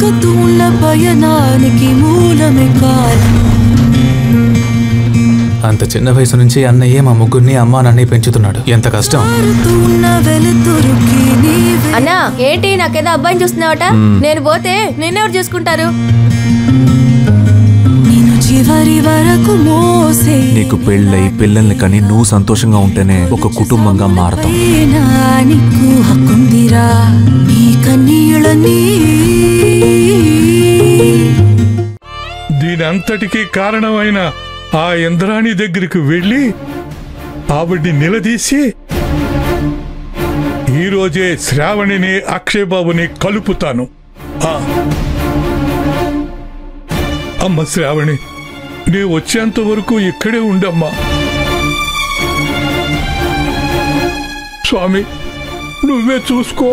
సాగుతున్న పయనానికి మూలమే కాలం అంత చిన్న వయసు నుంచి అన్నయ్యే మా ముగ్గురిని అమ్మా నన్ను పెంచుతున్నాడు ఎంత కష్టం మారుతున్న వెలుతురుకి నీవే అన్నా ఏంటి నాకేదో అబ్బాయిని చూస్తున్నావట నేను పోతే నిన్నెవరు చూసుకుంటారు నేను చివరి వరకు మోసే నీకు పెళ్ళై పిల్లల్ని కని నువ్వు సంతోషంగా ఉంటేనే ఒక కుటుంబంగా మారతాం పైన నీకు హక్కుందిరా నీ కన్నీళ్ళని దీనంతటికీ కారణమైన ఆ ఇంద్రాణి దగ్గరికి వెళ్ళి ఆవిడ్ని నిలదీసి ఈరోజే శ్రావణిని అక్షయ్ బాబుని కలుపుతాను ఆ. అమ్మ శ్రావణి నీ వచ్చేంత వరకు ఇక్కడే ఉండమ్మా స్వామి నువ్వే చూసుకో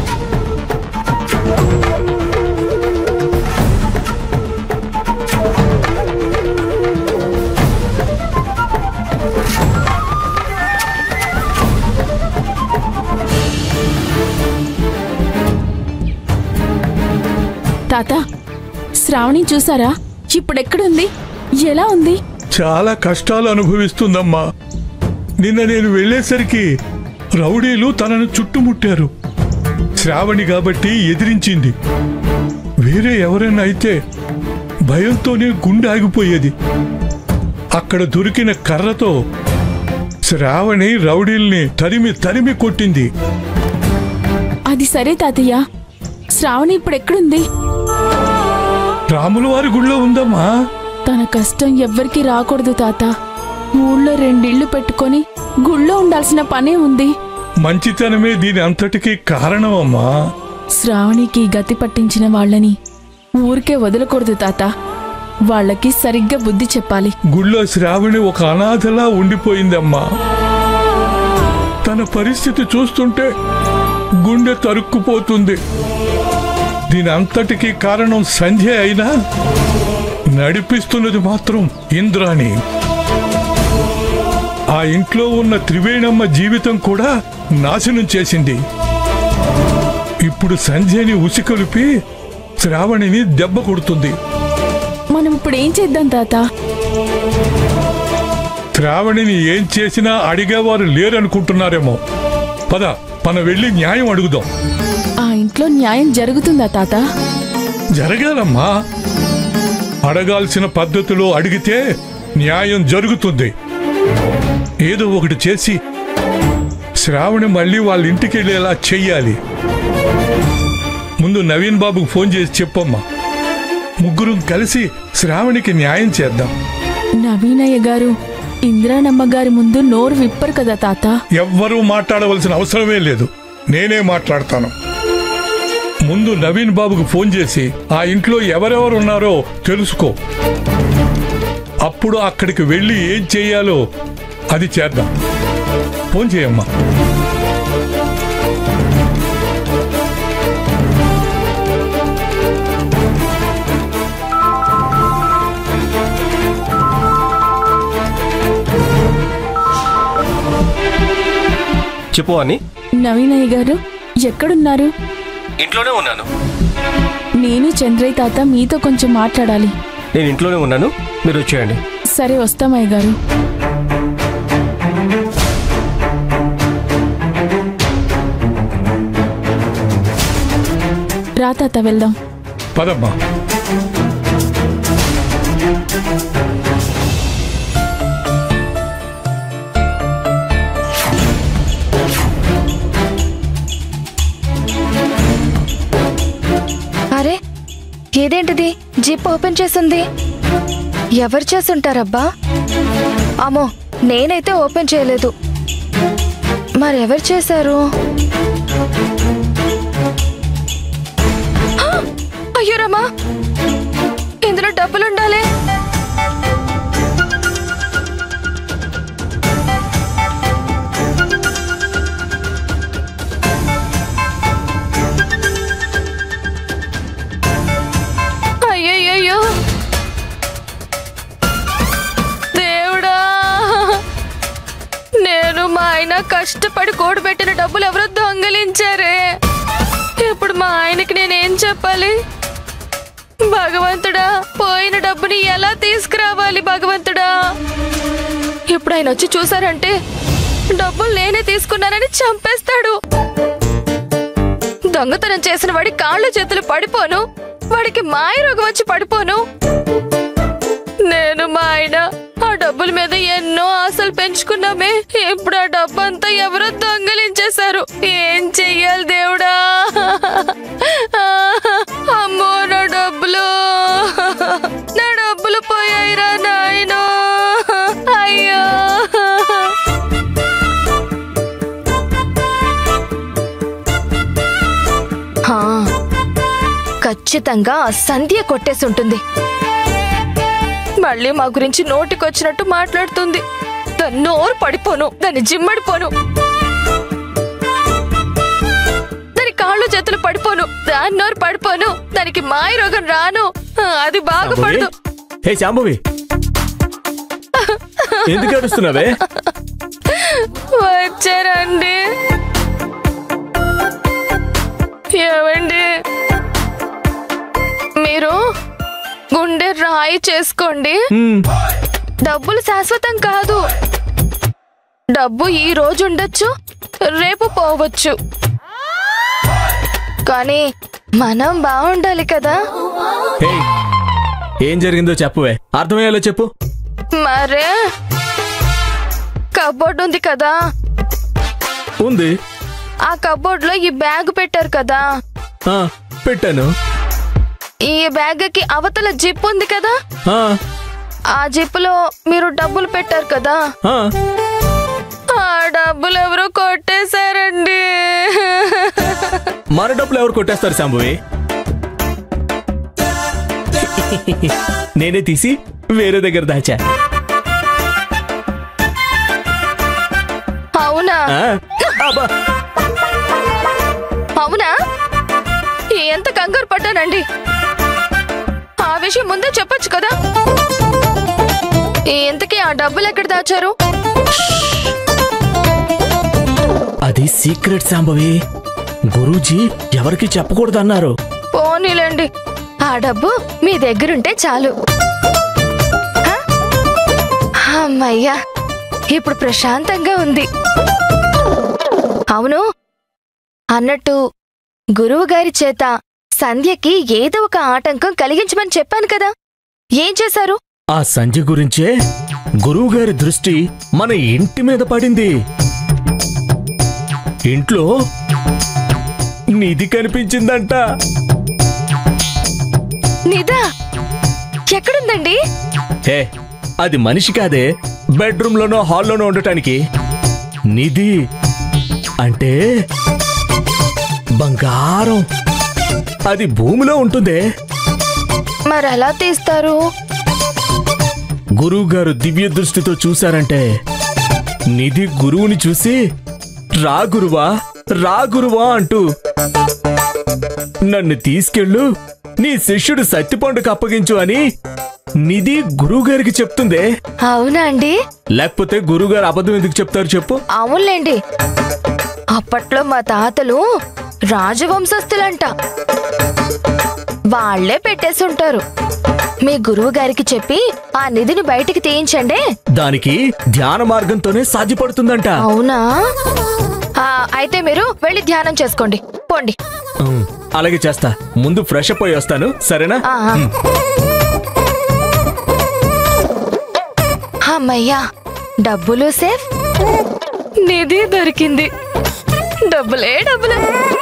తాత శ్రావణి చూసారా ఇప్పుడెక్కడుంది ఎలా ఉంది చాలా కష్టాలు అనుభవిస్తుందమ్మా నిన్న నేను వెళ్ళేసరికి రౌడీలు తనను చుట్టుముట్టారు శ్రావణి కాబట్టి ఎదిరించింది వేరే ఎవరైనా అయితే భయంతోనే గుండె ఆగిపోయేది అక్కడ దొరికిన కర్రతో శ్రావణి రౌడీల్ని తరిమి తరిమి కొట్టింది అది సరే తాతయ్య శ్రావణి ఇప్పుడెక్కడుంది రాముల వారి గుళ్ళో ఉందమ్మా తన కష్టం ఎవ్వరికీ రాకూడదు తాత ఊళ్ళో రెండిళ్లు పెట్టుకొని గుళ్ళో ఉండాల్సిన పనే ఉంది మంచితనమే దీని అంతటికీ కారణమమ్మా శ్రావణికి గతి పట్టించిన వాళ్ళని ఊరికే వదలకూడదు తాత వాళ్ళకి సరిగ్గా బుద్ధి చెప్పాలి గుళ్ళో శ్రావణి ఒక అనాథలా ఉండిపోయిందమ్మా తన పరిస్థితి చూస్తుంటే గుండె తరుక్కుపోతుంది దీని అంతటికీ కారణం సంధ్య అయినా నడిపిస్తున్నది మాత్రం ఇంద్రాణి ఆ ఇంట్లో ఉన్న త్రివేణమ్మ జీవితం కూడా నాశనం చేసింది ఇప్పుడు సంధ్యని ఉసికొలిపి శ్రావణిని దెబ్బ కొడుతుంది మనం ఇప్పుడు ఏం చేద్దాం తాత శ్రావణిని ఏం చేసినా అడిగేవారు లేరనుకుంటున్నారేమో పద మన వెళ్ళి న్యాయం అడుగుదాం ఆ ఇంట్లో న్యాయం జరుగుతుందా తాత జరగాలమ్మా అడగాల్సిన పద్ధతిలో అడిగితే న్యాయం జరుగుతుంది ఏదో ఒకటి చేసి శ్రావణి మళ్ళీ వాళ్ళ ఇంటికి వెళ్ళేలా చెయ్యాలి ముందు నవీన్ బాబుకు ఫోన్ చేసి చెప్పమ్మా ముగ్గురం కలిసి శ్రావణికి న్యాయం చేద్దాం నవీనయ్య గారు ఇంద్రానమ్మ గారి ముందు నోరు విప్పరు కదా తాత ఎవ్వరూ మాట్లాడవలసిన అవసరమే లేదు నేనే మాట్లాడతాను ముందు నవీన్ బాబుకు ఫోన్ చేసి ఆ ఇంట్లో ఎవరెవరు ఉన్నారో తెలుసుకో అప్పుడు అక్కడికి వెళ్ళి ఏం చేయాలో అది చేద్దాం ఫోన్ చేయమ్మా చెప్పు అని నవీనయ్య గారు ఎక్కడున్నారు ఇంట్లోనే ఉన్నాను నేను చంద్రయ్య తాత మీతో కొంచెం మాట్లాడాలి నేను ఇంట్లోనే ఉన్నాను మీరు వచ్చేయండి సరే వస్తామయ్య గారు రా తాత వెళ్దాం పదమ్మా అరే ఇదేంటిది జిప్ ఓపెన్ చేసింది ఎవరు చేసుంటారబ్బా అమ్మో నేనైతే ఓపెన్ చేయలేదు మరెవరు చేశారు హ! అయ్యో రమా ఇందులో డబ్బులు ఉండాలి అయ్యయ్యో దేవుడా నేను మా ఆయన కష్టపడి కూడబెట్టిన డబ్బులు ఎవరో దొంగలించారే ఇప్పుడు మా ఆయనకి నేనేం చెప్పాలి భగవంతుడా పోయిన డబ్బుని ఎలా తీసుకురావాలి భగవంతుడా ఇప్పుడు ఆయన వచ్చి చూసారంటే డబ్బులు నేనే తీసుకున్నానని చంపేస్తాడు దొంగతనం చేసిన వాడి కాళ్ళు చేతులు పడిపోను వాడికి మాయ రోగం వచ్చి పడిపోను నేను మా ఆయన ఆ డబ్బుల మీద ఎన్నో ఆశలు పెంచుకున్నామే ఇప్పుడు ఆ డబ్బు అంతా ఎవరో దొంగలించేశారు ఏం చెయ్యాలి దేవుడా అమ్మో నా డబ్బులు నా డబ్బులు పోయాయిరా నాయనో అయ్యో హా, ఖచ్చితంగా ఆ సంధ్య కొట్టేసి ఉంటుంది మళ్ళీ మా గురించి నోటికొచ్చినట్టు మాట్లాడుతుంది దాని నోరు పడిపోను దాని జిమ్మడిపోను దాని కాళ్ళు చేతులు పడిపోను దాని నోరు పడిపోను దానికి మాయ రోగం రాను ఆ, అది బాగుపడదు హే శాంభవి ఎందుకు ఏడుస్తున్నావే వచ్చారండి ఏమండి మీరు గుండె రాయి చేసుకోండి డబ్బులు శాశ్వతం కాదు డబ్బు ఈ రోజు ఉండొచ్చు రేపు పోవచ్చు కానీ మనం బాగుండాలి కదా హే ఏం జరిగిందో చెప్పువే అర్థమయ్యేలా చెప్పు మరే కబోర్డ్ ఉంది కదా ఉంది ఆ కబోర్డ్ లో ఈ బ్యాగ్ పెట్టారు కదా ఆ, పెట్టాను ఈ బ్యాగ్ కి అవతల జిప్ ఉంది కదా ఆ, ఆ జిప్పులో మీరు డబ్బులు పెట్టారు కదా ఆ. ఆ డబ్బులు ఎవరో కొట్టేశారండి మన డబ్బులు ఎవరు కొట్టేస్తారు శాంభవి నేనే తీసి వేరే దగ్గర దాచా అవునా ఆ, అబ్బా, అవునా ఎంత కంగారు పడ్డానండి ఆ విషయం ముందే చెప్పొచ్చు కదా ఇంతకీ ఆ డబ్బులు ఎక్కడ దాచారు అది సీక్రెట్ శాంభవి గురూజీ ఎవరికి చెప్పకూడదన్నారు పోనీలేండి ఆ డబ్బు మీ దగ్గరుంటే చాలు హ? అమ్మయ్యా ఇప్పుడు ప్రశాంతంగా ఉంది అవును అన్నట్టు గురువు గారి చేత సంధ్యకి ఏదో ఒక ఆటంకం కలిగించమని చెప్పాను కదా ఏం చేశారు ఆ సంజయ్ గురించే గురువుగారి దృష్టి మన ఇంటి మీద పడింది ఇంట్లో నిధి కనిపించిందంట నిదా ఎక్కడుందండి హే అది మనిషి కాదే బెడ్రూమ్ లోనో హాల్లోనో ఉండటానికి నిధి అంటే బంగారం అది భూమిలో ఉంటుందే మరి ఎలా తీస్తారు గురువుగారు దివ్య దృష్టితో చూశారంటే నిధి గురువుని చూసి రా గురువా రా గురువా అంటూ నన్ను తీసుకెళ్ళు నీ శిష్యుడు సత్తిపండుకు అప్పగించు అని నిధి గురువుగారికి చెప్తుందే అవునా అండి లేకపోతే గురువుగారు అబద్ధం ఎందుకు చెప్తారు చెప్పు అవునులేండి అప్పట్లో మా తాతలు రాజవంశస్థులంట వాళ్లే పెట్టేసుంటారు మీ గురువు గారికి చెప్పి ఆ నిధిని బయటికి తీయించండి దానికి ధ్యాన మార్గంతోనే సాధ్యపడుతుందంట అవునా ఆ, అయితే మీరు వెళ్ళి ధ్యానం చేసుకోండి పోండి ఉమ్, అలాగే చేస్తా ముందు ఫ్రెష్ అప్ అయి వస్తాను సరేనా ఆ, ఆ. అమ్మయ్యా డబ్బులు సేఫ్ నిధి దొరికింది డబ్బులే డబ్బులు